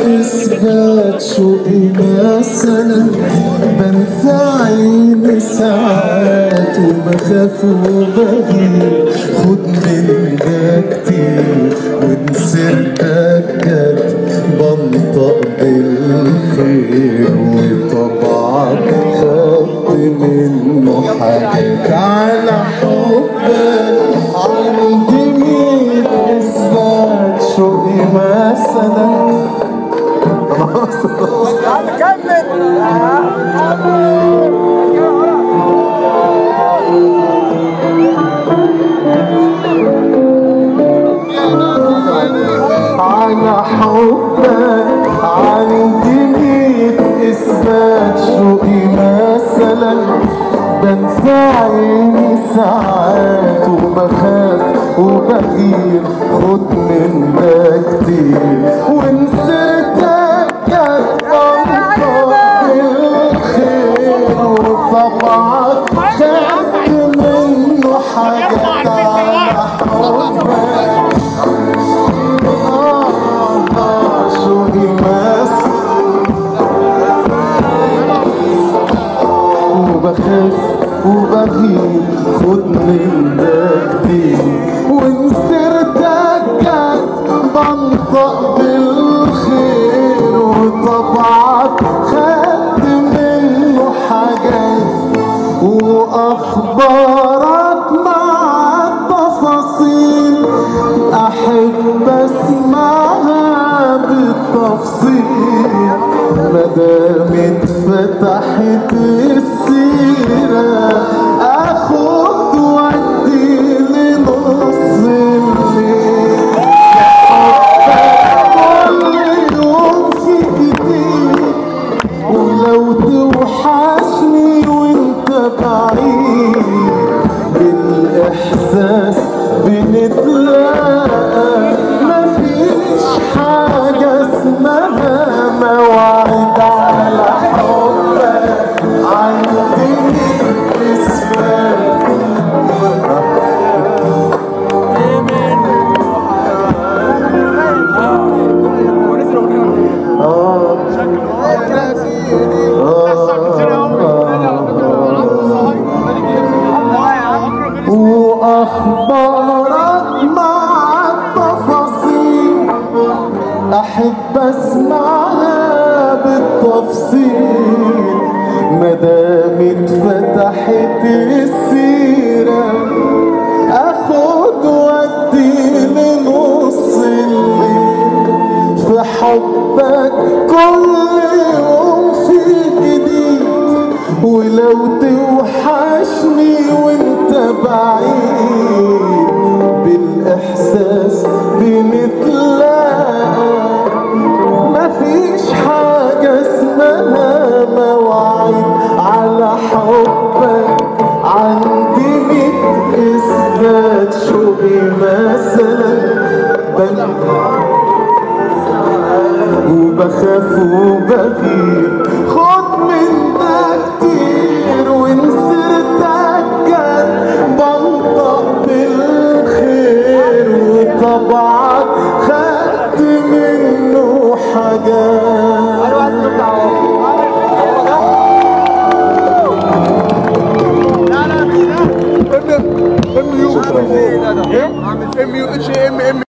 إثبات شوقي مثلا بنسى عيني ساعات وبخاف وبغير خد من ده كتير وإن سرتك جت بنطق بالخير وطبعك خدت منه حاجات على حبك عندي ميت إثبات شوقي مثلا على حبك عندي ميت إثبات شوقي مثلا بنسى عيني ساعات وبخاف وبغير خد من ده كتير وإن سرتك جت أنطق بالخير وطبعك خدت منه حاجات على حبك شوقي مس وبخاف وبغير خد من ده كتير وان سرتك جت بنطق بالخير وطبعك خدت منه حاجات واخبارك مع التفاصيل احب اسمعها بالتفصيل مادام اتفتحت السيرة اخد وادي لنص الليل كل يوم في جديد ولو توحشني وانت بعيد بالاحساس بنتلاقى مفيش حاجة اسمها مواعيد على حبك عندي اثبات واخبارك مع التفاصيل احب اسمعها بالتفصيل مادام اتفتحت السيره اخد ودي لنص الليل في حبك كل يوم في جديد ولو توحشني وانت بعيد بالاحساس بنتلاقى مفيش حاجة اسمها مواعيد على حبك عندي ميت اثبات شوقي مثلا بل وبخاف وبغير خد من ده كتير وان سرتك جت بنطق بالخير وطبعك خدت منه حاجات ام يو ام يو اتش ام ام